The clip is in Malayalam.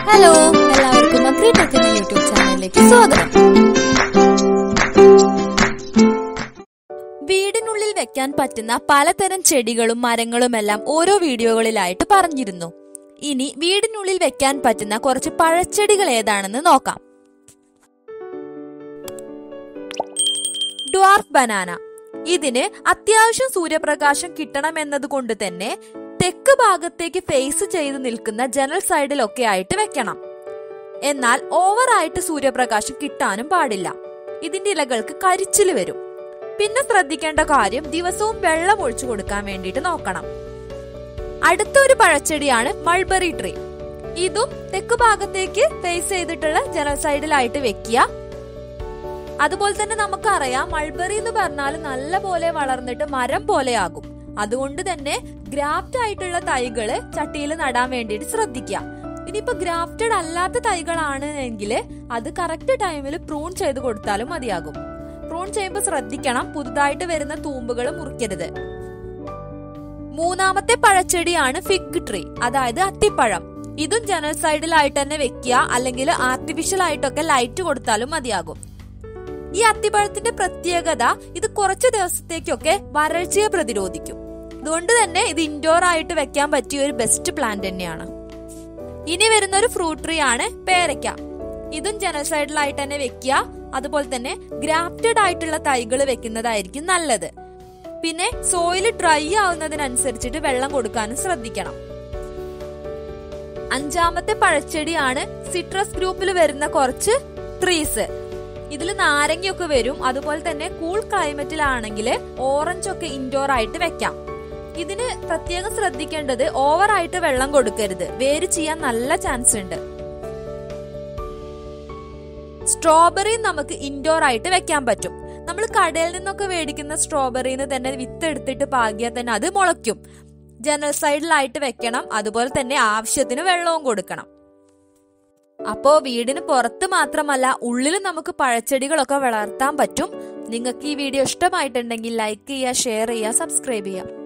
ഹലോ എല്ലാവർക്കും അഗ്രിടെക് എന്ന യൂട്യൂബ് ചാനലിലേക്ക് സ്വാഗതം വീടിനുള്ളിൽ വെക്കാൻ പറ്റുന്ന പലതരം ചെടികളും മരങ്ങളുമെല്ലാം ഓരോ വീഡിയോകളിലായിട്ട് പറഞ്ഞിരുന്നു ഇനി വീടിനുള്ളിൽ വെക്കാൻ പറ്റുന്ന കുറച്ച് പഴച്ചെടികൾ ഏതാണെന്ന് നോക്കാം ഡ്വാർഫ് ബനാന ഇതിന് അത്യാവശ്യം സൂര്യപ്രകാശം കിട്ടണമെന്നത് കൊണ്ട് തന്നെ തെക്ക് ഭാഗത്തേക്ക് ഫേസ് ചെയ്ത് നിൽക്കുന്ന ജനൽ സൈഡിലൊക്കെ ആയിട്ട് വെക്കണം എന്നാൽ ഓവറായിട്ട് സൂര്യപ്രകാശം കിട്ടാനും പാടില്ല ഇതിന്റെ ഇലകൾക്ക് കരിച്ചിൽ വരും പിന്നെ ശ്രദ്ധിക്കേണ്ട കാര്യം ദിവസവും വെള്ളം ഒഴിച്ചു കൊടുക്കാൻ വേണ്ടിയിട്ട് നോക്കണം അടുത്ത ഒരു പഴച്ചെടിയാണ് മൾബറി ട്രീ ഇതും തെക്ക് ഭാഗത്തേക്ക് ഫേസ് ചെയ്തിട്ടുള്ള ജനൽ സൈഡിലായിട്ട് വെക്കുക അതുപോലെ തന്നെ നമുക്കറിയാം മൾബറി എന്ന് പറഞ്ഞാൽ നല്ല പോലെ വളർന്നിട്ട് മരം പോലെയാകും അതുകൊണ്ട് തന്നെ ഗ്രാഫ്റ്റ് ആയിട്ടുള്ള തൈകള് ചട്ടിയിൽ നടാൻ വേണ്ടിയിട്ട് ശ്രദ്ധിക്കുക ഇനിയിപ്പോ ഗ്രാഫ്റ്റഡ് അല്ലാത്ത തൈകളാണ് എങ്കിൽ അത് കറക്റ്റ് ടൈമിൽ പ്രൂൺ ചെയ്ത് കൊടുത്താലും മതിയാകും പ്രൂൺ ചെയ്യുമ്പോൾ ശ്രദ്ധിക്കണം പുതുതായിട്ട് വരുന്ന തൂമ്പുകൾ മുറിക്കരുത് മൂന്നാമത്തെ പഴച്ചെടിയാണ് ഫിഗ് ട്രീ അതായത് അത്തിപ്പഴം ഇതും ജനൽ സൈഡിലായിട്ട് തന്നെ വെക്കുക അല്ലെങ്കിൽ ആർട്ടിഫിഷ്യൽ ആയിട്ടൊക്കെ ലൈറ്റ് കൊടുത്താലും മതിയാകും ഈ അത്തിപ്പഴത്തിന്റെ പ്രത്യേകത ഇത് കുറച്ച് ദിവസത്തേക്കൊക്കെ വരൾച്ചയെ പ്രതിരോധിക്കും അതുകൊണ്ട് തന്നെ ഇത് ഇൻഡോർ ആയിട്ട് വെക്കാൻ പറ്റിയ ഒരു ബെസ്റ്റ് പ്ലാന്റ് തന്നെയാണ് ഇനി വരുന്ന ഒരു ഫ്രൂട്ട് ട്രീ ആണ് പേരയ്ക്ക ഇതും ജനൽ സൈഡിലായിട്ട് തന്നെ വെക്കുക അതുപോലെ തന്നെ ഗ്രാഫ്റ്റഡ് ആയിട്ടുള്ള തൈകൾ വെക്കുന്നതായിരിക്കും നല്ലത് പിന്നെ സോയിൽ ഡ്രൈ ആവുന്നതിനനുസരിച്ചിട്ട് വെള്ളം കൊടുക്കാനും ശ്രദ്ധിക്കണം അഞ്ചാമത്തെ പഴച്ചെടിയാണ് സിട്രസ് ഗ്രൂപ്പിൽ വരുന്ന കുറച്ച് ട്രീസ് ഇതിൽ നാരങ്ങയൊക്കെ വരും അതുപോലെ തന്നെ കൂൾ ക്ലൈമറ്റിലാണെങ്കിൽ ഓറഞ്ച് ഒക്കെ ഇൻഡോർ ആയിട്ട് വെക്കാം ഇതിന് പ്രത്യേകം ശ്രദ്ധിക്കേണ്ടത് ഓവറായിട്ട് വെള്ളം കൊടുക്കരുത് വേര് ചെയ്യാൻ നല്ല ചാൻസ് ഉണ്ട് സ്ട്രോബെറി നമുക്ക് ഇൻഡോർ ആയിട്ട് വെക്കാൻ പറ്റും നമ്മൾ കടയിൽ നിന്നൊക്കെ മേടിക്കുന്ന സ്ട്രോബെറിന്ന് തന്നെ വിത്ത് എടുത്തിട്ട് പാകിയാൽ തന്നെ അത് മുളയ്ക്കും ജനൽ സൈഡിലായിട്ട് വെക്കണം അതുപോലെ തന്നെ ആവശ്യത്തിന് വെള്ളവും കൊടുക്കണം അപ്പോ വീടിന് പുറത്ത് മാത്രമല്ല ഉള്ളിൽ നമുക്ക് പഴച്ചെടികളൊക്കെ വളർത്താൻ പറ്റും നിങ്ങൾക്ക് ഈ വീഡിയോ ഇഷ്ടമായിട്ടുണ്ടെങ്കിൽ ലൈക്ക് ചെയ്യുക ഷെയർ ചെയ്യുക സബ്സ്ക്രൈബ് ചെയ്യുക